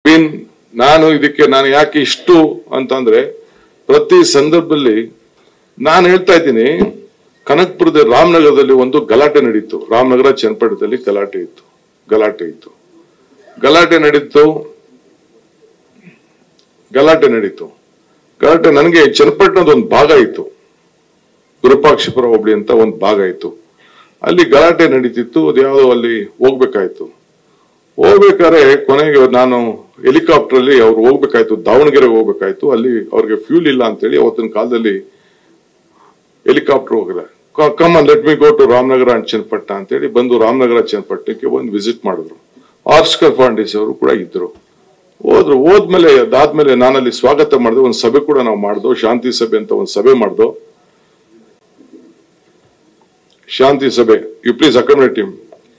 bin ನಾನು ಇದಕ್ಕೆ ನಾನು ಯಾಕೆ ಇಷ್ಟು ಅಂತಂದ್ರೆ ಪ್ರತಿ ಸಂದರ್ಭದಲ್ಲಿ ನಾನು ಹೇಳ್ತಾ ಇದ್ದೀನಿ ಕನಕ್ಪುರದ ರಾಮನಗರದಲ್ಲಿ ಒಂದು ಗಲಾಟೆ ನಡೀತು ರಾಮನಗರ ಚನ್ನಪಟ್ಟಣದಲ್ಲಿ ಗಲಾಟೆ ಇತ್ತು ಗಲಾಟೆ ಇತ್ತು ಗಲಾಟೆ ನಡೀತು ಗಲಾಟೆ ನಡೀತು ಗಲಾಟೆ ನನಗೆ ಚನ್ನಪಟ್ಟಣದ ಒಂದು ಭಾಗ ಇತ್ತು ವಿರೂಪಾಕ್ಷಪುರ ಹೋಬಳಿ ಅಂತ ಒಂದು ಭಾಗ ಇತ್ತು ಅಲ್ಲಿ ಗಲಾಟೆ ನಡೀತಿತ್ತು ಅದ್ಯಾವುದೋ ಅಲ್ಲಿ ಹೋಗ್ಬೇಕಾಯ್ತು ಹೋಗ್ಬೇಕಾದ್ರೆ ಕೊನೆಗೆ ನಾನು ಹೆಲಿಕಾಪ್ಟರ್ ಅಲ್ಲಿ ಅವ್ರು ಹೋಗ್ಬೇಕಾಯ್ತು ದಾವಣಗೆರೆ ಹೋಗ್ಬೇಕಾಯ್ತು ಅಲ್ಲಿ ಅವ್ರಿಗೆ ಫ್ಯೂಲ್ ಇಲ್ಲ ಅಂತೇಳಿ ಅವತ್ತಿನ ಕಾಲದಲ್ಲಿ ಹೆಲಿಕಾಪ್ಟರ್ ಹೋಗಿಲ್ಲ come let me go to Ramanagara and Channapatna ಅಂತೇಳಿ ಬಂದು ರಾಮನಗರ ಚನ್ನಪಟ್ಟಣಕ್ಕೆ ಬಂದು ವಿಸಿಟ್ ಮಾಡಿದ್ರು ಆರ್ಸ್ಕರ್ ಫಾಂಡಿಸ್ ಅವರು ಕೂಡ ಇದ್ರು ಹೋದ್ರು ಹೋದ್ಮೇಲೆ ಅದಾದ್ಮೇಲೆ ನಾನಲ್ಲಿ ಸ್ವಾಗತ ಮಾಡಿದೆ ಒಂದು ಸಭೆ ಕೂಡ ನಾವು ಮಾಡ್ದೋ ಶಾಂತಿ ಸಭೆ ಅಂತ ಒಂದು ಸಭೆ ಮಾಡ್ದೋ ಶಾಂತಿ ಸಭೆ ಯು ಪ್ಲೀಸ್ ಅಕಾಮಿಡೇಟ್ ಟೀಮ್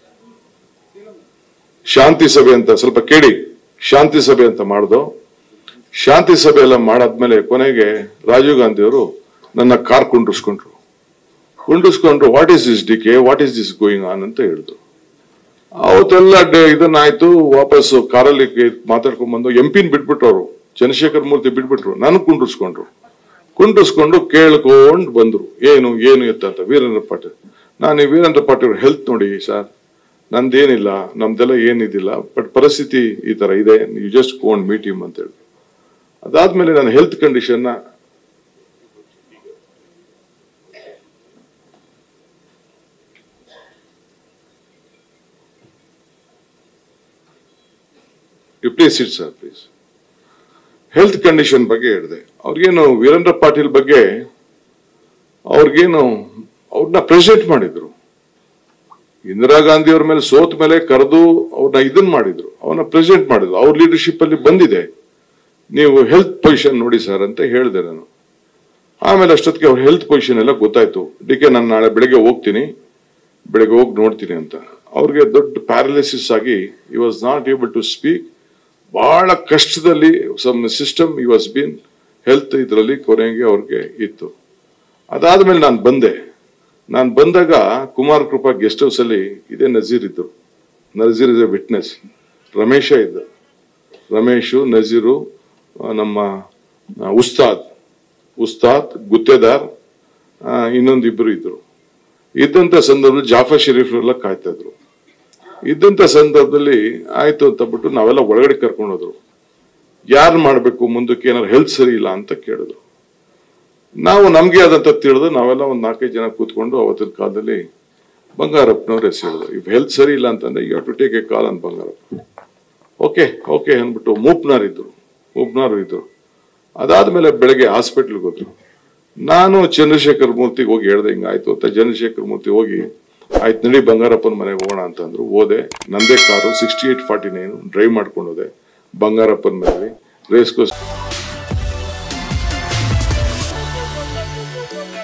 ಶಾಂತಿ ಸಭೆ ಅಂತ ಸ್ವಲ್ಪ ಕೇಳಿ ಶಾಂತಿ ಸಭೆ ಅಂತ ಮಾಡ್ದೋ ಶಾಂತಿ ಸಭೆ ಎಲ್ಲ ಮಾಡಾದ್ಮೇಲೆ ಕೊನೆಗೆ ರಾಜೀವ್ ಗಾಂಧಿ ಅವರು ನನ್ನ ಕಾರ್ ಕುಂಡ್ರಿಸ್ಕೊಂಡ್ರು ಕುಂಡ್ರಿಸ್ಕೊಂಡ್ರು what is this DK what is this going on ಅಂತ ಹೇಳಿದ್ರು ಅವತ್ತೆಲ್ಲ ಡೆ- ಇದನ್ನಾಯ್ತು ವಾಪಸ್ ಕಾರಲ್ಲಿ ಮಾತಾಡ್ಕೊಂಡ್ ಬಂದು ಎಂ ಪಿನ್ ಬಿಟ್ಬಿಟ್ರು ಅವರು ಚಂದ್ರಶೇಖರ್ ಮೂರ್ತಿ ಬಿಟ್ಬಿಟ್ರು ನಾನು ಕುಂಡ್ರಿಸ್ಕೊಂಡ್ರು ಕುಂಡ್ರಿಸ್ಕೊಂಡು ಕೇಳ್ಕೊಂಡು ಬಂದ್ರು ಏನು ಏನು ಎತ್ತ ಅಂತ ವೀರೇಂದ್ರ ಪಾಟೀಲ್ ನಾನು ಈ ವೀರೇಂದ್ರ ಪಾಟೀಲ್ ಹೆಲ್ತ್ ನೋಡಿ ಸರ್ ನಂದೇನಿಲ್ಲ ನಮ್ದೆಲ್ಲ ಏನಿದಿಲ್ಲ ಬಟ್ ಪರಿಸ್ಥಿತಿ ಈ ತರ ಇದೆ you just go and meet him ಅಂತ ಹೇಳಿ ಅದಾದ್ಮೇಲೆ ನನ್ನ health condition you please it sir please health condition ಬಗ್ಗೆ ಹೇಳಿದೆ ಅವ್ರಿಗೇನು ವೀರೇಂದ್ರ ಪಾಟೀಲ್ ಬಗ್ಗೆ ಅವ್ರಿಗೇನು ಅವ್ರನ್ನ ಪ್ರೆಸೆಂಟ್ ಮಾಡಿದ್ರು ಇಂದಿರಾ ಗಾಂಧಿ ಅವ್ರ ಮೇಲೆ ಸೋತ್ ಮೇಲೆ ಕರೆದು ಅವ್ರನ್ನ ಇದನ್ ಮಾಡಿದ್ರು ಅವನ್ನ ಪ್ರೆಸೆಂಟ್ ಮಾಡಿದ್ರು ಅವ್ರ ಲೀಡರ್ಶಿಪ್ ಅಲ್ಲಿ ಬಂದಿದೆ ನೀವು ಹೆಲ್ತ್ ಪೊಸಿಷನ್ ನೋಡಿ ಸರ್ ಅಂತ ಹೇಳಿದೆ ನಾನು ಆಮೇಲೆ ಅಷ್ಟೊತ್ತಿಗೆ ಅವ್ರ ಹೆಲ್ತ್ ಪೊಸಿಷನ್ ಎಲ್ಲ ಗೊತ್ತಾಯ್ತು ಡಿಕೆ ನಾನು ನಾಳೆ ಬೆಳಿಗ್ಗೆ ಹೋಗ್ತೀನಿ ಬೆಳಿಗ್ಗೆ ಹೋಗಿ ನೋಡ್ತೀನಿ ಅಂತ ಅವ್ರಿಗೆ ದೊಡ್ಡ ಪ್ಯಾರಲಿಸಿಸ್ ಆಗಿ he was not able to speak ಬಹಳ ಕಷ್ಟದಲ್ಲಿ some system he was been health ಇದರಲ್ಲಿ ಕೊನೆಗೆ ಅವ್ರಿಗೆ ಇತ್ತು ಅದಾದ್ಮೇಲೆ ನಾನು ಬಂದೆ ನಾನು ಬಂದಾಗ ಕುಮಾರ್ ಕೃಪಾ ಗೆಸ್ಟ್ ಹೌಸ್ ಅಲ್ಲಿ ಇದೇ ನಜೀರ್ ಇದ್ರು Nazir is a witness Ramesha ಇದ್ದ ರಮೇಶು ನಜೀರು ಆ, ನಮ್ಮ ಆ, ಉಸ್ತಾದ್ ಉಸ್ತಾದ್ ಗುತ್ತೇದಾರ್ ಆ, ಇನ್ನೊಂದಿಬ್ರು ಇದ್ರು ಇದ್ದಂತ ಸಂದರ್ಭದಲ್ಲಿ ಜಾಫರ್ ಶರೀಫ್ ಎಲ್ಲ ಕಾಯ್ತಾ ಇದ್ರು ಇದ್ದಂತ ಸಂದರ್ಭದಲ್ಲಿ ಆಯ್ತು ಅಂತ ಬಿಟ್ಟು ನಾವೆಲ್ಲ ಒಳಗಡೆ ಕರ್ಕೊಂಡು ಹೋದ್ರು ಯಾರು ಮಾಡ್ಬೇಕು ಮುಂದಕ್ಕೆ ಏನಾದ್ರು ಹೆಲ್ತ್ ಸರಿ ಇಲ್ಲ ಅಂತ ಕೇಳಿದ್ರು ನಾವು ನಮ್ಗೆ ಆದಂತ ತಿಳಿದು ನಾವೆಲ್ಲ ಒಂದ್ ನಾಲ್ಕೈದು ಜನ ಕೂತ್ಕೊಂಡು ಅವತ್ತಿನ ಕಾಲದಲ್ಲಿ ಬಂಗಾರಪ್ಪನವ್ರ ಹೆಸರು ಹೇಳಿದ್ರು ಇಫ್ ಹೆಲ್ತ್ ಸರಿ ಇಲ್ಲ ಅಂತಂದ್ರೆ you to take a call ಅಂತ ಬಂಗಾರಪ್ಪ ಓಕೆ ಓಕೆ ಅಂದ್ಬಿಟ್ಟು ಮೂಪ್ನಾರ್ ಇದ್ರು ಮೂಪ್ನಾರ್ ಇದ್ರು ಅದಾದ್ಮೇಲೆ ಬೆಳಗ್ಗೆ ಹಾಸ್ಪಿಟ್ಲ್ಗೆ ಹೋದ್ರು ನಾನು ಚಂದ್ರಶೇಖರ್ ಮೂರ್ತಿಗೆ ಹೋಗಿ ಹೇಳ್ದೆ ಹಿಂಗಾಯ್ತು ಅಂತ ಚಂದ್ರಶೇಖರ್ ಮೂರ್ತಿ ಹೋಗಿ ಆಯ್ತು ನಡಿ ಬಂಗಾರಪ್ಪನ ಮನೆಗೆ ಹೋಗೋಣ ಅಂತಂದ್ರು ಹೋದೆ ನಂದೇ car sixty eight forty nine drive ಮಾಡ್ಕೊಂಡು ಹೋದೆ ಬಂಗಾರಪ್ಪನ ಮನೆಯಲ್ಲಿ ರೇಸ್ ಕೋರ್ಸ್